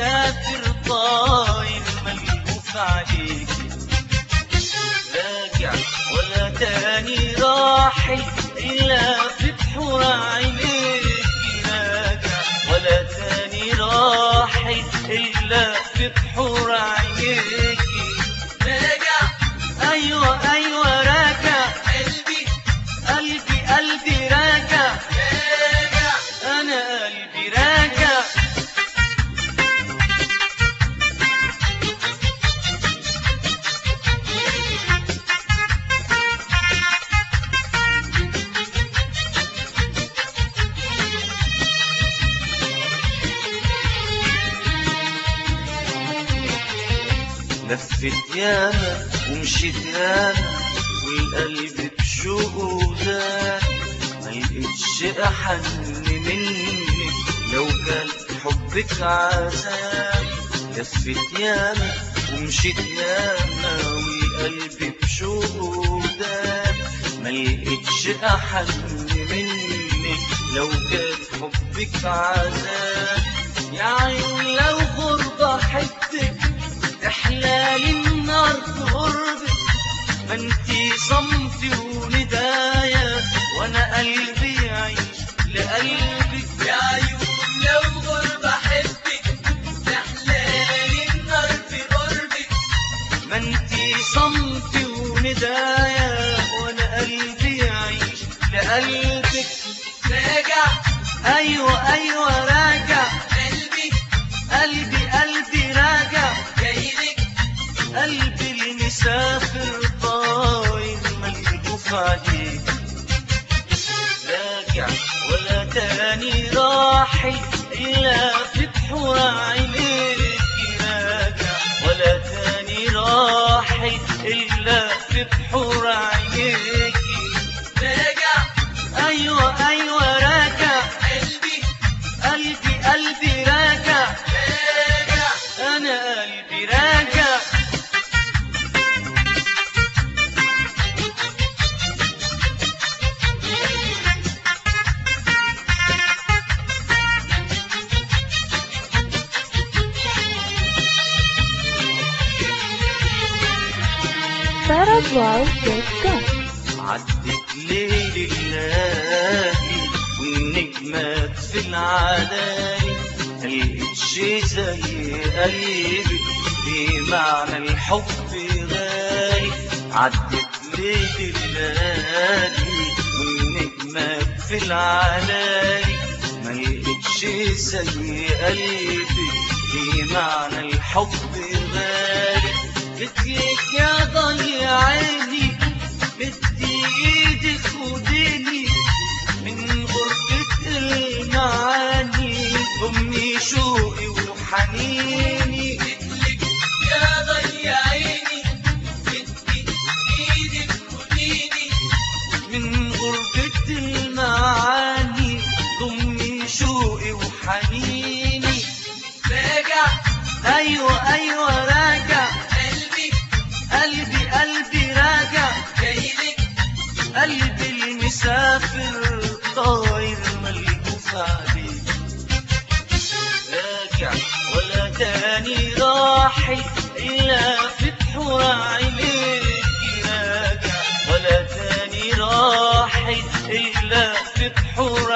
مسافر طاير ملهوف عليك راجع ولا تاني راحل إلا في بحور عينيك راجع ولا تاني راحل إلا في بحور عينيك راجع أيوة أيوة راجع قلبي قلبي قلبي راجع راجع أنا قلبي راجع لفت ياما ومشيت ياما والقلب بشوقه زاد ما لقيتش احن منك لو كان حبك عذاب لفت ياما ومشيت ياما والقلب بشوقه زاد ما لقيتش احن منك لو كان حبك عذاب يا عيون لو غربة حبك احلال النار في قربك ما انتي صمتي وندايا وانا قلبي يعيش لقلبك يا عيون لو غربة أحبك تحلالي النار في قربك ما انتي صمتي وندايا وانا قلبي يعيش لقلبك راجع ايوه ايوه راجع قلبي قلبي قلبي راجع جايلك قلبي المسافر طاير ملهوف عليك راجع ولا تاني راحل إلا في بحور عينيك راجع ولا تاني راحل إلا في بحور عينيك راجع أيوة أيوة راجع قلبي قلبي قلبي راجع راجع أنا قلبي راجع Paraguay.com عدت ليل اللاهي والنجمات في العلاي ملقتش زي قلبي في معنى الحب غالي عدت ليل اللاهي والنجمات في العلاي ملقتش زي قلبي في معنى الحب غالي جيتلك يا ضيع عيني بدي ايدي خديني من غربة المعاني ضمي شوقي وحنيني مثلك يا ضيع عيني بدي ايدك خديني من غربة المعاني ضمي شوقي وحنيني راجع ايوه ايوه راجع قلبي قلبي قلبي راجع جايلك قلبي المسافر طاير ملهوف عليك راجع ولا تاني راحل إلا في بحور عينيك راجع ولا تاني راحل إلا في بحور